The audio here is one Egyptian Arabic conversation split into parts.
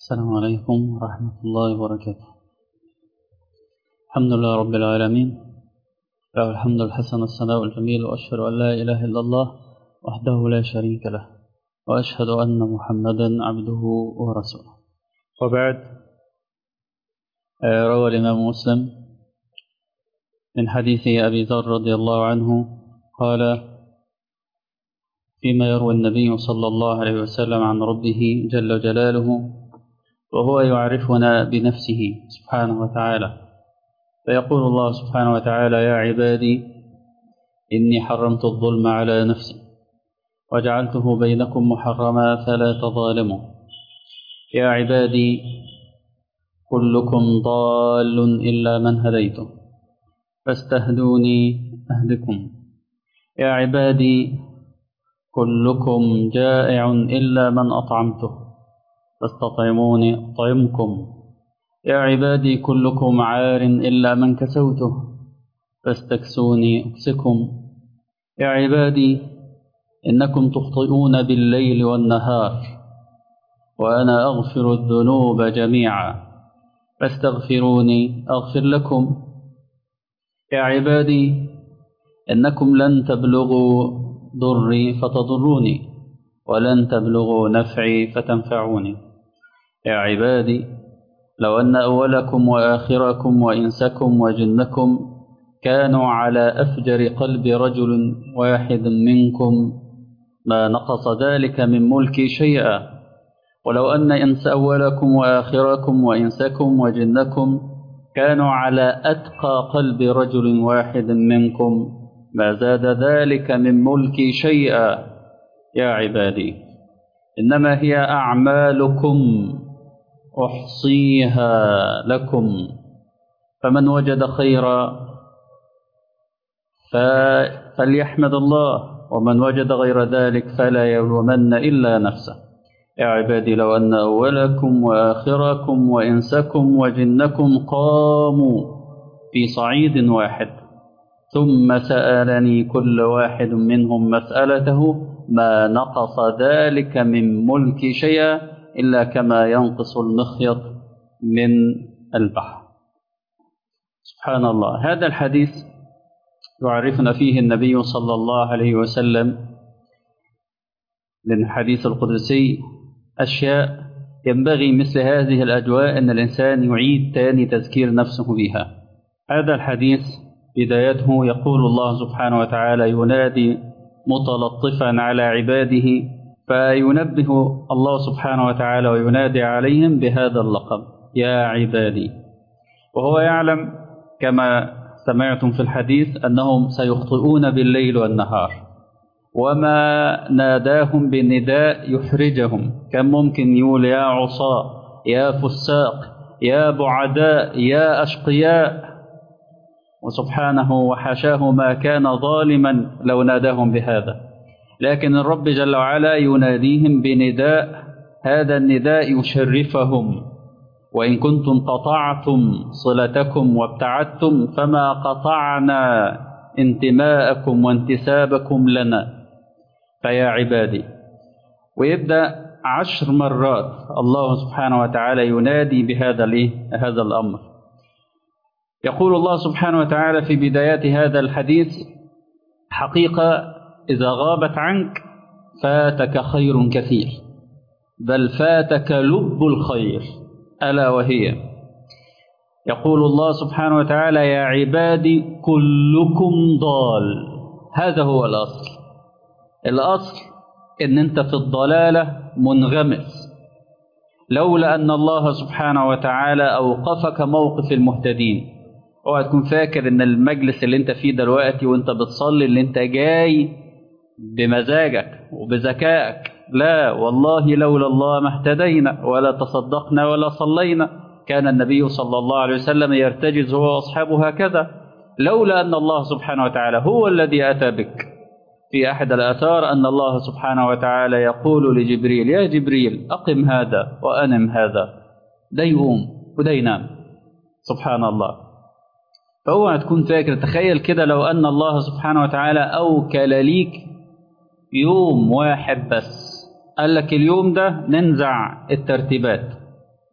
السلام عليكم ورحمة الله وبركاته الحمد لله رب العالمين له الحمد الحسن الثناء الجميل وأشهد أن لا إله إلا الله وحده لا شريك له وأشهد أن محمدا عبده ورسوله وبعد آه، روى الإمام مسلم من حديث أبي ذر رضي الله عنه قال فيما يروي النبي صلى الله عليه وسلم عن ربه جل جلاله وهو يعرفنا بنفسه سبحانه وتعالى فيقول الله سبحانه وتعالى يا عبادي إني حرمت الظلم على نفسي وجعلته بينكم محرما فلا تظالموا يا عبادي كلكم ضال إلا من هديته فاستهدوني أهدكم يا عبادي كلكم جائع إلا من أطعمته فاستطعموني أطعمكم يا عبادي كلكم عار إلا من كسوته فاستكسوني أكسكم يا عبادي إنكم تخطئون بالليل والنهار وأنا أغفر الذنوب جميعا فاستغفروني أغفر لكم يا عبادي إنكم لن تبلغوا ضري فتضروني ولن تبلغوا نفعي فتنفعوني يا عبادي لو أن أولكم وآخركم وإنسكم وجنكم كانوا على أفجر قلب رجل واحد منكم ما نقص ذلك من ملكي شيئا ولو أن إنس أولكم وآخركم وإنسكم وجنكم كانوا على أتقى قلب رجل واحد منكم ما زاد ذلك من ملكي شيئا يا عبادي إنما هي أعمالكم أحصيها لكم فمن وجد خيرا فليحمد الله ومن وجد غير ذلك فلا يلومن إلا نفسه يا عبادي لو أن أولكم وآخركم وإنسكم وجنكم قاموا في صعيد واحد ثم سألني كل واحد منهم مسألته ما نقص ذلك من ملك شيئا إلا كما ينقص المخيط من البحر سبحان الله هذا الحديث يعرفنا فيه النبي صلى الله عليه وسلم من الحديث القدسي أشياء ينبغي مثل هذه الأجواء أن الإنسان يعيد تاني تذكير نفسه بها هذا الحديث بدايته يقول الله سبحانه وتعالى ينادي متلطفا على عباده فينبه الله سبحانه وتعالى وينادي عليهم بهذا اللقب يا عبادي وهو يعلم كما سمعتم في الحديث أنهم سيخطئون بالليل والنهار وما ناداهم بنداء يحرجهم كم ممكن يقول يا عصاة يا فساق يا بعداء يا أشقياء وسبحانه وحاشاه ما كان ظالما لو ناداهم بهذا لكن الرب جل وعلا يناديهم بنداء هذا النداء يشرفهم وإن كنتم قطعتم صلتكم وابتعدتم فما قطعنا انتماءكم وانتسابكم لنا فيا عبادي ويبدأ عشر مرات الله سبحانه وتعالى ينادي بهذا هذا الأمر يقول الله سبحانه وتعالى في بدايات هذا الحديث حقيقة إذا غابت عنك فاتك خير كثير بل فاتك لب الخير ألا وهي يقول الله سبحانه وتعالى يا عبادي كلكم ضال هذا هو الأصل الأصل إن أنت في الضلالة منغمس لولا أن الله سبحانه وتعالى أوقفك موقف المهتدين اوعى تكون فاكر ان المجلس اللي انت فيه دلوقتي وانت بتصلي اللي انت جاي بمزاجك وبذكائك لا والله لولا الله ما اهتدينا ولا تصدقنا ولا صلينا كان النبي صلى الله عليه وسلم يرتجز هو واصحابه هكذا لولا ان الله سبحانه وتعالى هو الذي اتى بك في احد الاثار ان الله سبحانه وتعالى يقول لجبريل يا جبريل اقم هذا وانم هذا ده يقوم وده ينام سبحان الله فاوعى تكون فاكر تخيل كده لو ان الله سبحانه وتعالى اوكل ليك يوم واحد بس قال لك اليوم ده ننزع الترتيبات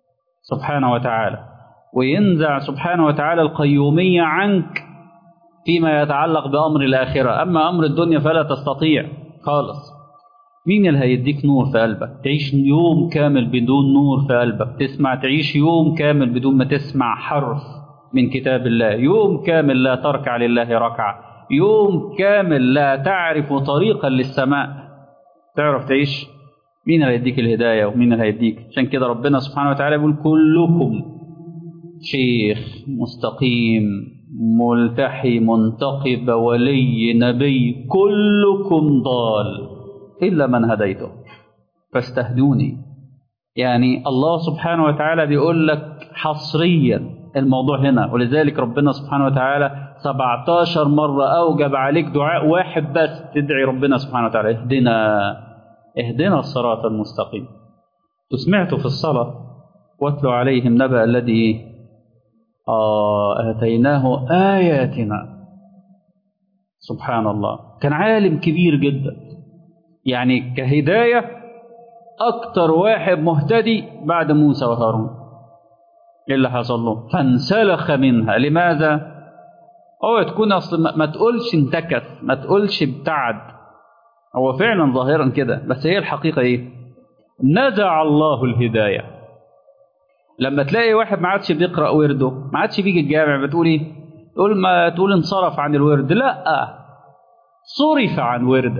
سبحانه وتعالى وينزع سبحانه وتعالى القيومية عنك فيما يتعلق بأمر الآخرة أما أمر الدنيا فلا تستطيع خالص مين اللي هيديك نور في قلبك تعيش يوم كامل بدون نور في قلبك تسمع تعيش يوم كامل بدون ما تسمع حرف من كتاب الله يوم كامل لا تركع لله ركعة يوم كامل لا تعرف طريقا للسماء تعرف تعيش مين اللي هيديك الهداية ومين اللي هيديك عشان كده ربنا سبحانه وتعالى يقول كلكم شيخ مستقيم ملتحي منتقب ولي نبي كلكم ضال إلا من هديته فاستهدوني يعني الله سبحانه وتعالى بيقول لك حصريا الموضوع هنا ولذلك ربنا سبحانه وتعالى 17 مرة أوجب عليك دعاء واحد بس تدعي ربنا سبحانه وتعالى اهدنا اهدنا الصراط المستقيم سمعت في الصلاة واتلو عليهم نبأ الذي آه آتيناه آياتنا سبحان الله كان عالم كبير جدا يعني كهداية أكتر واحد مهتدي بعد موسى وهارون إيه اللي حصل له فانسلخ منها لماذا هو تكون أصل ما تقولش انتكس ما تقولش ابتعد هو فعلا ظاهرا كده بس هي الحقيقة إيه نزع الله الهداية لما تلاقي واحد ما عادش بيقرأ ورده ما عادش بيجي الجامع بتقول إيه تقول ما تقول انصرف عن الورد لا صرف عن ورده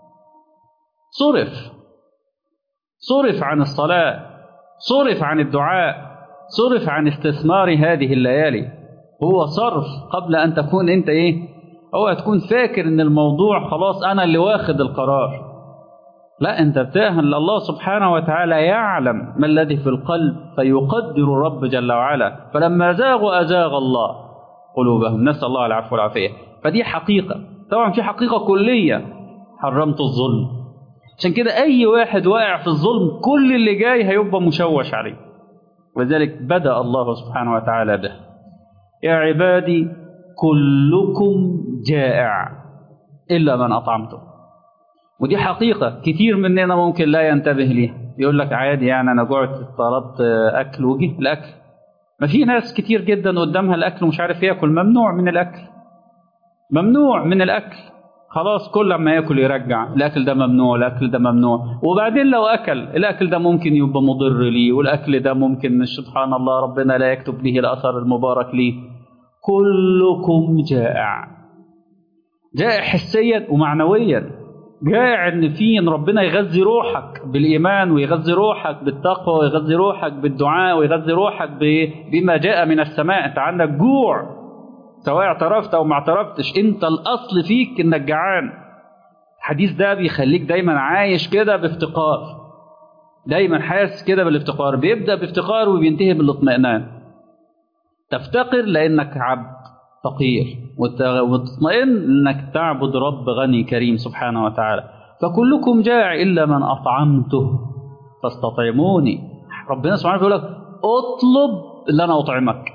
صرف صرف عن الصلاة صرف عن الدعاء صرف عن استثمار هذه الليالي هو صرف قبل أن تكون أنت إيه هو تكون فاكر أن الموضوع خلاص أنا اللي واخد القرار لا أنت بتاهل الله سبحانه وتعالى يعلم ما الذي في القلب فيقدر الرب جل وعلا فلما زاغوا أزاغ الله قلوبهم نسأل الله العفو والعافية فدي حقيقة طبعا في حقيقة كلية حرمت الظلم عشان كده أي واحد واقع في الظلم كل اللي جاي هيبقى مشوش عليه ولذلك بدأ الله سبحانه وتعالى به يا عبادي كلكم جائع إلا من أطعمته ودي حقيقة كتير مننا ممكن لا ينتبه ليها يقول لك عادي يعني أنا جعت طلبت أكل وجي الأكل ما في ناس كتير جدا قدامها الأكل ومش عارف ياكل ممنوع من الأكل ممنوع من الأكل خلاص كل ما ياكل يرجع الاكل ده ممنوع الاكل ده ممنوع وبعدين لو اكل الاكل ده ممكن يبقى مضر ليه والاكل ده ممكن سبحان الله ربنا لا يكتب به الاثر المبارك ليه كلكم جائع جائع حسيا ومعنويا جائع ان في ان ربنا يغذي روحك بالايمان ويغذي روحك بالتقوى ويغذي روحك بالدعاء ويغذي روحك بما جاء من السماء انت عندك جوع سواء اعترفت او ما اعترفتش انت الاصل فيك انك جعان الحديث ده بيخليك دايما عايش كده بافتقار دايما حاسس كده بالافتقار بيبدا بافتقار وبينتهي بالاطمئنان تفتقر لانك عبد فقير وتطمئن انك تعبد رب غني كريم سبحانه وتعالى فكلكم جاع الا من اطعمته فاستطعموني ربنا سبحانه وتعالى يقول لك اطلب اللي انا اطعمك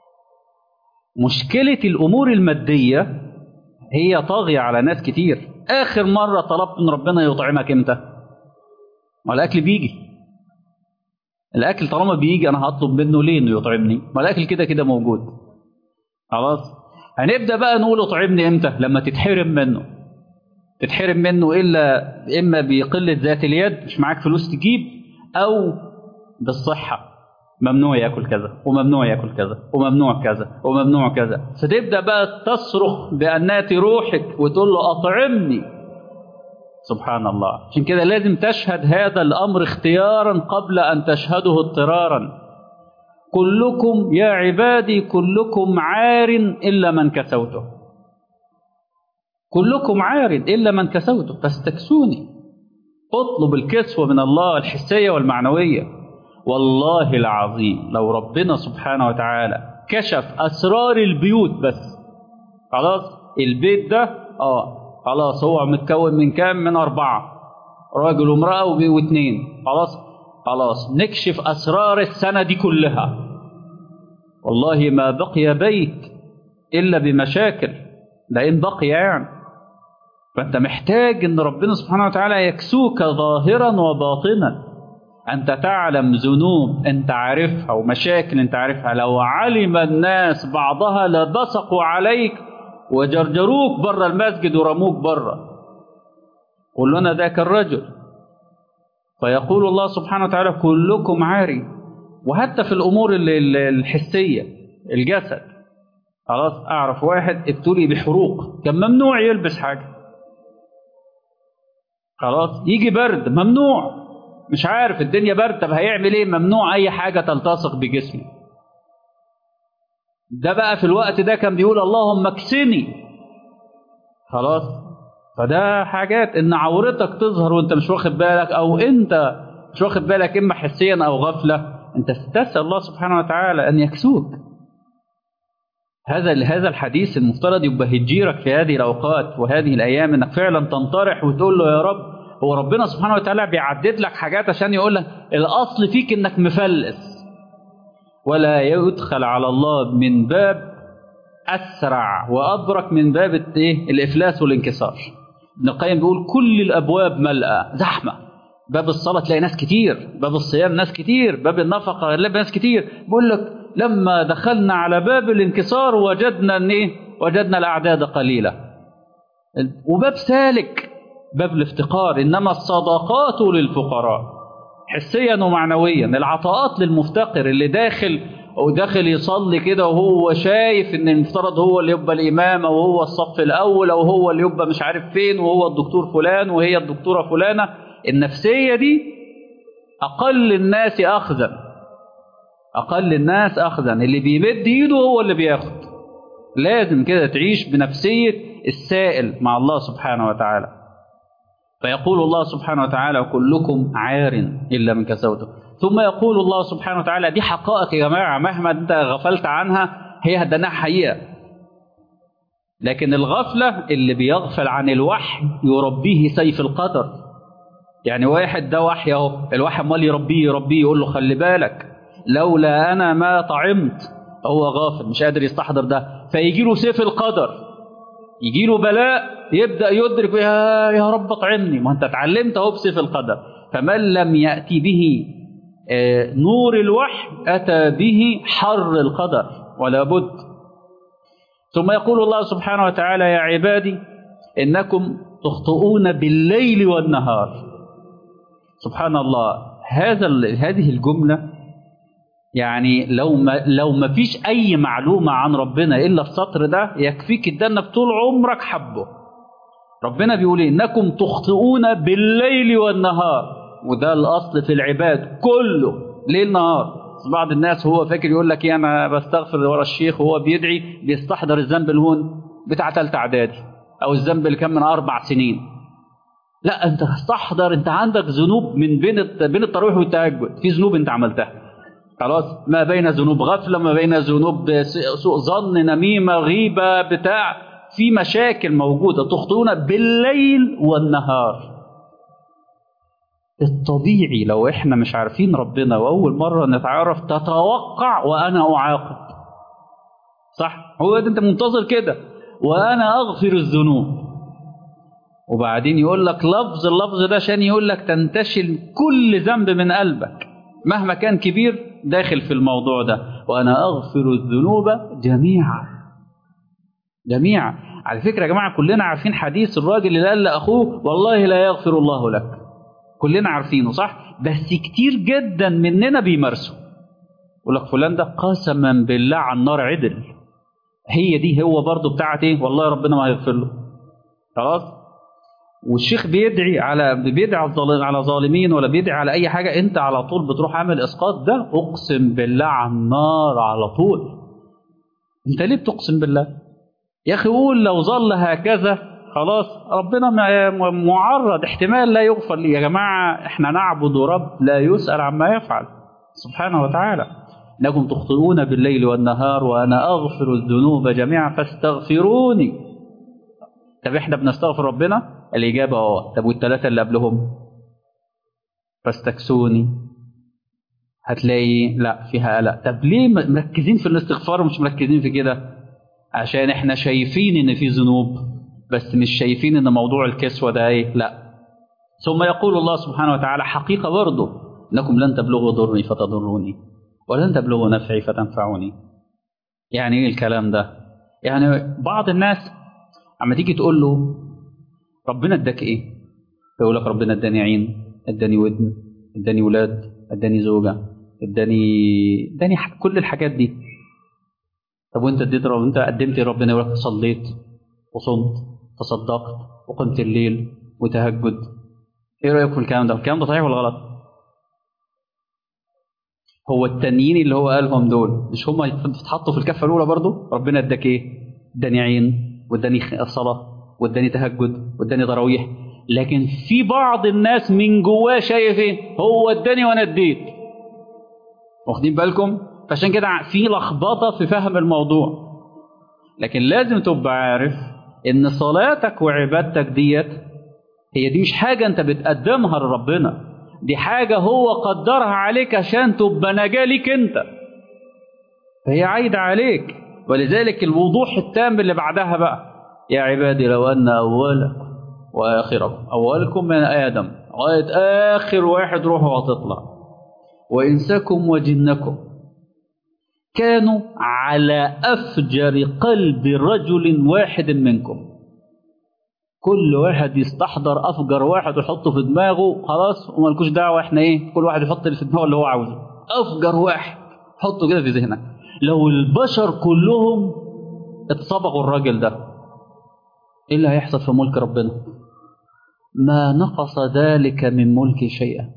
مشكلة الأمور المادية هي طاغية على ناس كتير آخر مرة طلبت من ربنا يطعمك إمتى ما الأكل بيجي الأكل طالما بيجي أنا هطلب منه ليه إنه يطعمني ما الأكل كده كده موجود خلاص هنبدأ بقى نقول اطعمني إمتى لما تتحرم منه تتحرم منه إلا إما بقلة ذات اليد مش معاك فلوس تجيب أو بالصحة ممنوع ياكل كذا وممنوع ياكل كذا وممنوع كذا وممنوع كذا فتبدا بقى تصرخ بانات روحك وتقول له اطعمني سبحان الله عشان كده لازم تشهد هذا الامر اختيارا قبل ان تشهده اضطرارا كلكم يا عبادي كلكم عار الا من كسوته كلكم عار الا من كسوته فاستكسوني اطلب الكسوه من الله الحسيه والمعنويه والله العظيم لو ربنا سبحانه وتعالى كشف اسرار البيوت بس خلاص البيت ده اه خلاص هو متكون من كام من اربعه راجل وامراه واثنين خلاص خلاص نكشف اسرار السنه دي كلها والله ما بقي بيت الا بمشاكل ده ان بقي يعني فانت محتاج ان ربنا سبحانه وتعالى يكسوك ظاهرا وباطنا أنت تعلم ذنوب أنت عارفها ومشاكل أنت عارفها لو علم الناس بعضها لبصقوا عليك وجرجروك بره المسجد ورموك بره قل لنا ذاك الرجل فيقول الله سبحانه وتعالى كلكم عاري وحتى في الأمور الحسية الجسد خلاص أعرف واحد ابتلي بحروق كان ممنوع يلبس حاجة خلاص يجي برد ممنوع مش عارف الدنيا برد طب هيعمل ايه ممنوع اي حاجة تلتصق بجسمه ده بقى في الوقت ده كان بيقول اللهم اكسني خلاص فده حاجات ان عورتك تظهر وانت مش واخد بالك او انت مش واخد بالك اما حسيا او غفله انت تسال الله سبحانه وتعالى ان يكسوك هذا هذا الحديث المفترض يبقى هجيرك في هذه الاوقات وهذه الايام انك فعلا تنطرح وتقول له يا رب هو ربنا سبحانه وتعالى بيعدد لك حاجات عشان يقول لك الاصل فيك انك مفلس ولا يدخل على الله من باب اسرع وابرك من باب الايه الافلاس والانكسار ابن القيم بيقول كل الابواب ملأى زحمه باب الصلاه تلاقي ناس كتير باب الصيام ناس كتير باب النفقه تلاقي ناس كتير بيقول لك لما دخلنا على باب الانكسار وجدنا ان ايه وجدنا الاعداد قليله وباب سالك باب الافتقار انما الصدقات للفقراء حسيا ومعنويا العطاءات للمفتقر اللي داخل وداخل يصلي كده وهو شايف ان المفترض هو اللي يبقى الامام او هو الصف الاول او هو اللي يبقى مش عارف فين وهو الدكتور فلان وهي الدكتوره فلانه النفسيه دي اقل الناس اخذا اقل الناس اخذا اللي بيمد ايده هو اللي بياخد لازم كده تعيش بنفسيه السائل مع الله سبحانه وتعالى فيقول الله سبحانه وتعالى كلكم عار الا من كسوته ثم يقول الله سبحانه وتعالى دي حقائق يا جماعه مهما انت غفلت عنها هي ده حقيقه لكن الغفله اللي بيغفل عن الوحي يربيه سيف القدر يعني واحد ده وحي اهو الوحي امال يربيه يربيه يقول له خلي بالك لولا انا ما طعمت هو غافل مش قادر يستحضر ده فيجي له سيف القدر يجي له بلاء يبدا يدرك يا يا رب اطعمني ما انت اتعلمت اهو بسيف القدر فمن لم ياتي به نور الوحي اتى به حر القدر ولا بد ثم يقول الله سبحانه وتعالى يا عبادي انكم تخطئون بالليل والنهار سبحان الله هذا هذه الجمله يعني لو ما لو ما فيش اي معلومه عن ربنا الا السطر ده يكفيك ادانا طول عمرك حبه ربنا بيقول انكم تخطئون بالليل والنهار وده الاصل في العباد كله ليل نهار بعض الناس هو فاكر يقول لك ايه انا بستغفر ورا الشيخ وهو بيدعي بيستحضر الذنب الهون بتاع ثالثه اعدادي او الذنب اللي كان من اربع سنين لا انت استحضر انت عندك ذنوب من بين بين التراويح والتهجد في ذنوب انت عملتها خلاص ما بين ذنوب غفله ما بين ذنوب سوء ظن نميمه غيبه بتاع في مشاكل موجوده تخطئون بالليل والنهار الطبيعي لو احنا مش عارفين ربنا واول مره نتعرف تتوقع وانا اعاقب صح هو ده انت منتظر كده وانا اغفر الذنوب وبعدين يقول لك لفظ اللفظ ده عشان يقول لك تنتشل كل ذنب من قلبك مهما كان كبير داخل في الموضوع ده وانا اغفر الذنوب جميعا جميعا على فكره يا جماعه كلنا عارفين حديث الراجل اللي قال لاخوه والله لا يغفر الله لك كلنا عارفينه صح بس كتير جدا مننا بيمارسوا يقول لك فلان ده قسما بالله على النار عدل هي دي هو برضه بتاعت ايه والله ربنا ما هيغفر له خلاص والشيخ بيدعي على بيدعي على ظالمين ولا بيدعي على اي حاجه انت على طول بتروح عامل اسقاط ده اقسم بالله على النار على طول انت ليه بتقسم بالله يا اخي قول لو ظل هكذا خلاص ربنا معرض احتمال لا يغفر لي يا جماعه احنا نعبد رب لا يسال عما يفعل سبحانه وتعالى انكم تخطئون بالليل والنهار وانا اغفر الذنوب جميعا فاستغفروني طب احنا بنستغفر ربنا الإجابة اه طب والثلاثة اللي قبلهم فاستكسوني هتلاقي لا فيها قلق طب ليه مركزين في الاستغفار ومش مركزين في كده عشان احنا شايفين ان في ذنوب بس مش شايفين ان موضوع الكسوة ده ايه لا ثم يقول الله سبحانه وتعالى حقيقة برضه إنكم لن تبلغوا ضري فتضروني ولن تبلغوا نفعي فتنفعوني يعني إيه الكلام ده يعني بعض الناس اما تيجي تقول له ربنا اداك ايه يقول لك ربنا اداني عين اداني ودن اداني ولاد اداني زوجه اداني اداني ح- كل الحاجات دي طب وانت اديت رب انت قدمت إيه ربنا يقول لك صليت وصمت تصدقت وقمت الليل وتهجد ايه رايك في الكلام ده الكلام ده صحيح ولا غلط هو التانيين اللي هو قالهم دول مش هم يتحطوا في الكفه الاولى برضو ربنا اداك ايه اداني عين واداني خ- صلاه واداني تهجد واداني تراويح لكن في بعض الناس من جواه شايف ايه هو اداني وانا اديت واخدين بالكم فعشان كده في لخبطه في فهم الموضوع لكن لازم تبقى عارف ان صلاتك وعبادتك ديت هي دي مش حاجه انت بتقدمها لربنا دي حاجه هو قدرها عليك عشان تبقى نجاه ليك انت فهي عايده عليك ولذلك الوضوح التام اللي بعدها بقى يا عبادي لو ان اولكم واخركم اولكم من ادم لغايه اخر واحد روحه هتطلع وانسكم وجنكم كانوا على افجر قلب رجل واحد منكم كل واحد يستحضر افجر واحد ويحطه في دماغه خلاص ومالكوش دعوه احنا ايه كل واحد يحط اللي في دماغه اللي هو عاوزه افجر واحد حطه كده في ذهنك لو البشر كلهم اتصبغوا الراجل ده ايه اللي هيحصل في ملك ربنا ما نقص ذلك من ملكي شيئا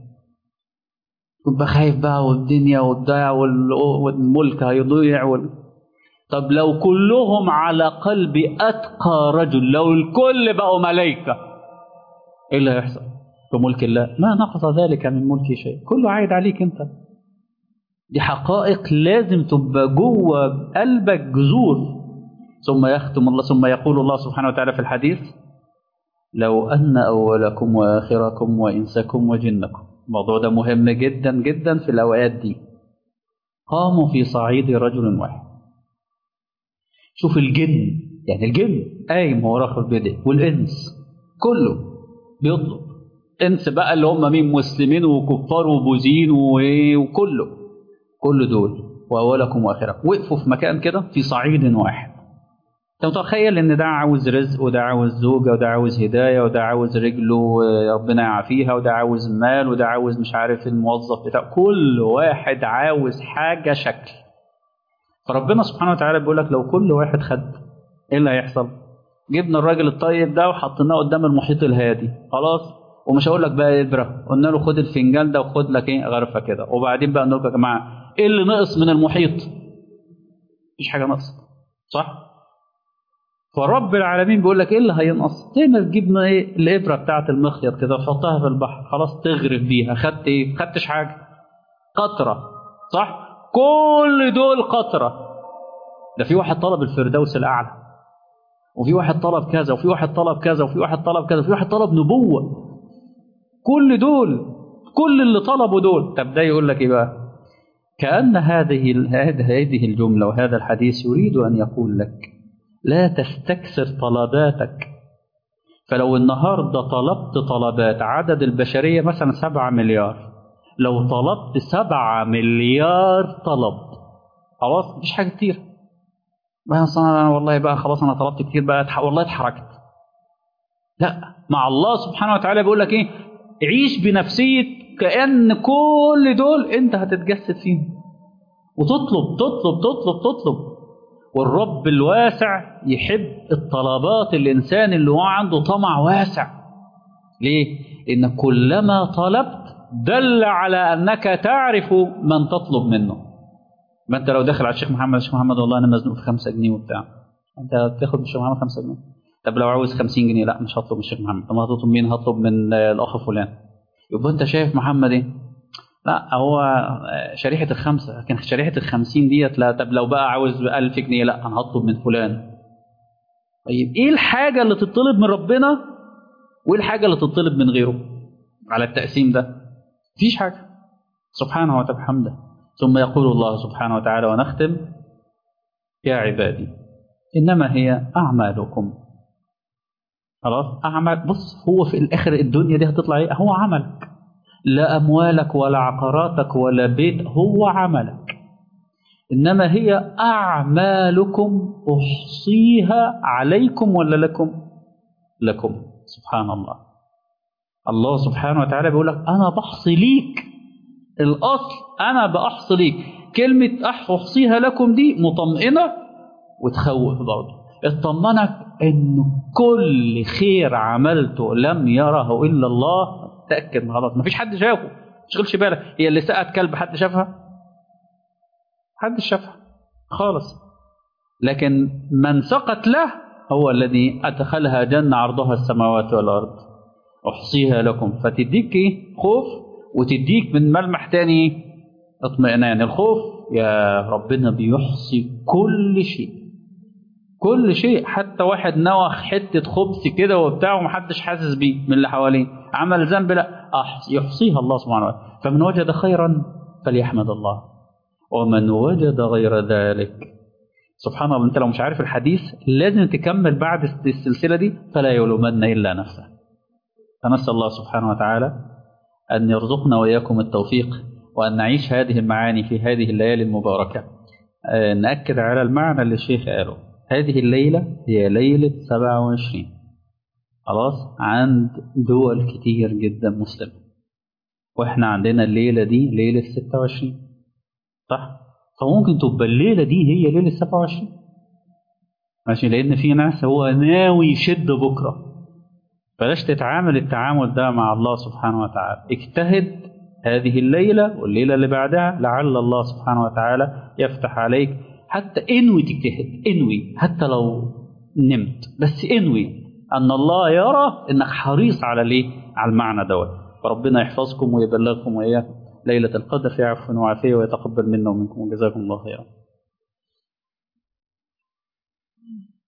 تبقى خايف بقى والدنيا والضياع وال- والملك هيضيع وال... طب لو كلهم على قلب أتقى رجل لو الكل بقوا ملائكة إيه اللي هيحصل في ملك الله ما نقص ذلك من ملكي شيء كله عايد عليك أنت دي حقائق لازم تبقى جوه قلبك جذور ثم يختم الله ثم يقول الله سبحانه وتعالى في الحديث لو أن أولكم وآخركم وإنسكم وجنكم الموضوع ده مهم جدا جدا في الأوقات دي قاموا في صعيد رجل واحد شوف الجن يعني الجن قايم هو راخد بيده والإنس كله بيطلب إنس بقى اللي هم مين مسلمين وكفار وبوذيين وإيه وكله كل دول وأولكم وآخركم وقفوا في مكان كده في صعيد واحد انت متخيل ان ده عاوز رزق وده عاوز زوجه وده عاوز هدايه وده عاوز رجله ربنا يعافيها وده عاوز مال وده عاوز مش عارف الموظف بتاع كل واحد عاوز حاجه شكل فربنا سبحانه وتعالى بيقول لك لو كل واحد خد ايه اللي هيحصل؟ جبنا الراجل الطيب ده وحطيناه قدام المحيط الهادي خلاص ومش هقول لك بقى ابره قلنا له خد الفنجان ده وخد لك ايه غرفه كده وبعدين بقى نقول لكم يا جماعه ايه اللي نقص من المحيط؟ مفيش حاجه ناقصه صح؟ فرب العالمين بيقول لك ايه اللي هينقص؟ زي ما تجيب ايه الابره بتاعه المخيط كده وتحطها في البحر خلاص تغرف بيها خدت ايه؟ خدتش حاجه قطره صح؟ كل دول قطره ده في واحد طلب الفردوس الاعلى وفي واحد طلب كذا وفي واحد طلب كذا وفي واحد طلب كذا وفي واحد طلب نبوه كل دول كل اللي طلبوا دول طب ده يقول لك ايه بقى؟ كأن هذه هذه الجملة وهذا الحديث يريد أن يقول لك لا تستكثر طلباتك فلو النهارده طلبت طلبات عدد البشرية مثلا سبعة مليار لو طلبت سبعة مليار طلب خلاص مفيش حاجة كتير بقى أنا والله بقى خلاص أنا طلبت كتير بقى اتح- والله اتحركت لا مع الله سبحانه وتعالى بيقول لك إيه عيش بنفسية كأن كل دول أنت هتتجسد فيهم وتطلب تطلب تطلب تطلب والرب الواسع يحب الطلبات الإنسان اللي هو عنده طمع واسع ليه؟ لأن كلما طلبت دل على أنك تعرف من تطلب منه ما أنت لو داخل على الشيخ محمد الشيخ محمد والله أنا مزنوق في خمسة جنيه وبتاع أنت تاخد من الشيخ محمد خمسة جنيه طب لو عاوز خمسين جنيه لا مش هطلب من الشيخ محمد طب هتطلب مين هطلب من آه، الأخ فلان يبقى أنت شايف محمد إيه لا هو آه، شريحة الخمسة لكن شريحة الخمسين ديت لا طب لو بقى عاوز ألف جنيه لا أنا هطلب من فلان طيب إيه الحاجة اللي تطلب من ربنا وإيه الحاجة اللي تطلب من غيره على التقسيم ده مفيش حاجة سبحانه وتعالى بحمده ثم يقول الله سبحانه وتعالى ونختم يا عبادي إنما هي أعمالكم خلاص أعمال بص هو في الآخر الدنيا دي هتطلع إيه هو عملك لا أموالك ولا عقاراتك ولا بيت هو عملك إنما هي أعمالكم أحصيها عليكم ولا لكم لكم سبحان الله الله سبحانه وتعالى بيقول لك أنا بحصي ليك الأصل أنا بأحصي ليك كلمة أحصيها لكم دي مطمئنة وتخوف برضه اطمنك ان كل خير عملته لم يره الا الله تاكد من خلاص مفيش حد شافه ما تشغلش بالك هي اللي سقت كلب حد شافها حد شافها خالص لكن من سقت له هو الذي ادخلها جنه عرضها السماوات والارض احصيها لكم فتديك ايه خوف وتديك من ملمح تاني اطمئنان الخوف يا ربنا بيحصي كل شيء كل شيء حتى واحد نوخ حتة خبز كده وبتاع ومحدش حاسس بيه من اللي حواليه عمل ذنب لا يحصيها الله سبحانه وتعالى فمن وجد خيرا فليحمد الله ومن وجد غير ذلك سبحان الله انت لو مش عارف الحديث لازم تكمل بعد السلسلة دي فلا يلومن إلا نفسه فنسأل الله سبحانه وتعالى أن يرزقنا وإياكم التوفيق وأن نعيش هذه المعاني في هذه الليالي المباركة نأكد على المعنى اللي الشيخ قاله هذه الليلة هي ليلة 27 خلاص عند دول كتير جدا مسلمة واحنا عندنا الليلة دي ليلة 26 صح فممكن تبقى الليلة دي هي ليلة 27 ماشي لأن في ناس هو ناوي يشد بكرة بلاش تتعامل التعامل ده مع الله سبحانه وتعالى اجتهد هذه الليلة والليلة اللي بعدها لعل الله سبحانه وتعالى يفتح عليك حتى انوي تجتهد انوي حتى لو نمت بس انوي ان الله يرى انك حريص على ليه على المعنى دوت فربنا يحفظكم ويبلغكم واياكم ليلة القدر في عفو وعافية ويتقبل منا ومنكم وجزاكم الله خيرا